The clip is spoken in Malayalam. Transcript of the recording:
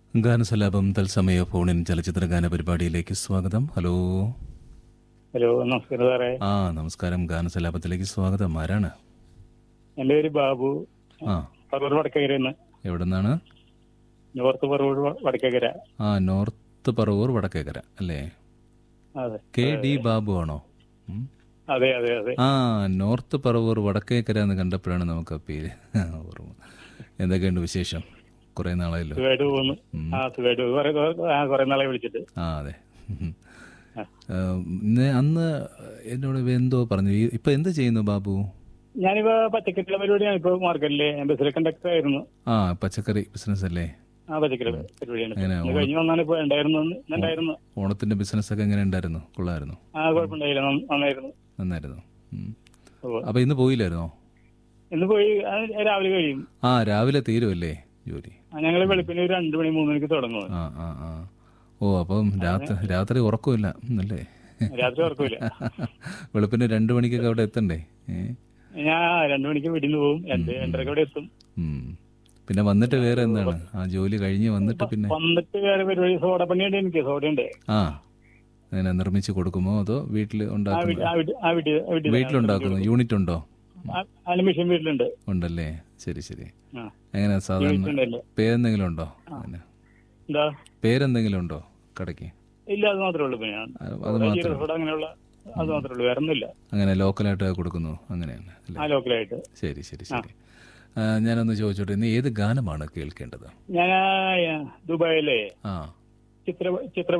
ഗാനസലാപം തത്സമയ ഫോണിൻ ചലച്ചിത്ര ഗാന പരിപാടിയിലേക്ക് സ്വാഗതം ഹലോ ഹലോ നമസ്കാരം സാറേ ആ നമസ്കാരം ഗാനസലാപത്തിലേക്ക് സ്വാഗതം ആരാണ് എന്റെ പേര് ബാബു ആ പറവൂർ വടക്കകര എന്ന് എവിടെ നിന്നാണ് നോർത്ത് പറവൂർ വ- വടക്കകര ആ നോർത്ത് പറവൂർ വടക്കേക്കര അല്ലേ അതെ കെ ഡി ബാബു ആണോ ഉം. അതെ അതെ അതെ ആ നോർത്ത് പറവൂർ വടക്കേക്കര എന്ന് കണ്ടപ്പോഴാണ് നമുക്ക് ആ പേര് ഓർമ്മ എന്തൊക്കെയുണ്ട് വിശേഷം കുറേ നാളായല്ലോ സുഖമായിട്ട് പോകുന്നു ആ സുഖമായിട്ട് പോകുന്നു. കുറെ കുറെ- ആ കുറെ നാളെ വിളിച്ചിട്ട് ആ അതെ ഉം. ആ, ഇന്ന് അന്ന് എന്നോട് എന്തോ പറഞ്ഞു ഈ- ഇപ്പൊ എന്ത് ചെയ്യുന്നു ബാബു ഞാനിപ്പോ പച്ചക്കറിയുടെ പരിപാടിയാണ് ഇപ്പൊ മാർക്കറ്റിലെ ബസ്സിലെ കണ്ടക്ടർ ആയിരുന്നു ആ പച്ചക്കറി ബിസിനസ് അല്ലേ ആ പച്ചക്കറി പരിപാടിയാണ് എങ്ങനെ ഇന്ന് കഴിഞ്ഞ് വന്നാണ് ഇപ്പൊ ഉണ്ടായിരുന്നു ഉണ്ടായിരുന്നു ഓണത്തിന്റെ ബിസിനസ് ഒക്കെ എങ്ങനെ ഉണ്ടായിരുന്നു കൊള്ളായിരുന്നു ആ കുഴപ്പമുണ്ടായില്ല നന്ന- നന്നായിരുന്നു നന്നായിരുന്നു ഉം. ഉവ്വ്. അപ്പൊ ഇന്ന് പോയില്ലായിരുന്നോ ഇന്ന് പോയി അത് രാവിലെ കഴിയും ആ രാവിലെ തീരുമല്ലേ ജോലി ആ, ഞങ്ങള് വെളുപ്പിന് ഒരു രണ്ടു മണി മൂന്ന് മണിക്ക് തുടങ്ങും ആ ആ ആ ഓ അപ്പം രാത്രി രാത്രി ഉറക്കമില്ല അല്ലേ രാത്രി ഉറക്കില്ല വെളുപ്പിന് രണ്ടു മണിക്കൊക്കെ അവിടെ എത്തണ്ടേ ഏ? ഞാൻ രണ്ടു മണിക്ക് വീട്ടിൽ നിന്ന് പോകും രണ്ട് രണ്ടരക്ക് ഇവിടെ എത്തും ഉം. പിന്നെ വന്നിട്ട് വേറെ എന്താണ് ആ ജോലി കഴിഞ്ഞ് വന്നിട്ട് പിന്നെ വന്നിട്ട് വേറെ പരിപാടി സോഡ പണിയുണ്ട് എനിക്ക് സോഡയുണ്ട് ആ അങ്ങനെ നിർമ്മിച്ച് കൊടുക്കുമോ അതോ വീട്ടിൽ ആ ഉണ്ടാക്കുന്നു വീട്ടിൽ ആ വീട്ടിൽ ആ വീട്ടിൽ ആ വീട്ടിൽ വീട്ടിലുണ്ടാക്കുന്നു യൂണിറ്റ് ഉണ്ടോ അതിന് മെഷീൻ വീട്ടിലുണ്ട് ഉണ്ടല്ലേ ശരി ശരി ആ എങ്ങനെ സാധാരണ വീട്ടിലുണ്ടല്ലേ പേരെന്തെങ്കിലും ഉണ്ടോ അങ്ങനെ എന്താ പേരെന്തെങ്കിലും ഉണ്ടോ കടയ്ക്ക് ഇല്ല അത് മാത്രമേ ഉള്ളൂ ഇപ്പൊ ഞാൻ അത് അത് സോഡ, മാത്രം ജീരക സോഡ അങ്ങനെയുള്ള അത് മാത്രമേ ഉള്ളൂ വേറെ ഒന്നുമില്ല അങ്ങനെ ലോക്കലായിട്ട് കൊടുക്കുന്നു അങ്ങനെയാണ് അല്ലേ ആ ലോക്കലായിട്ട് ശരി ശരി ശരി ആ, ഞാനൊന്ന് ചോദിച്ചോട്ടെ ഇന്ന് ഏത് ഗാനമാണ് കേൾക്കേണ്ടത് ഞാൻ ആ, ദുബായിലെ ആ ചിത്ര ചിത്ര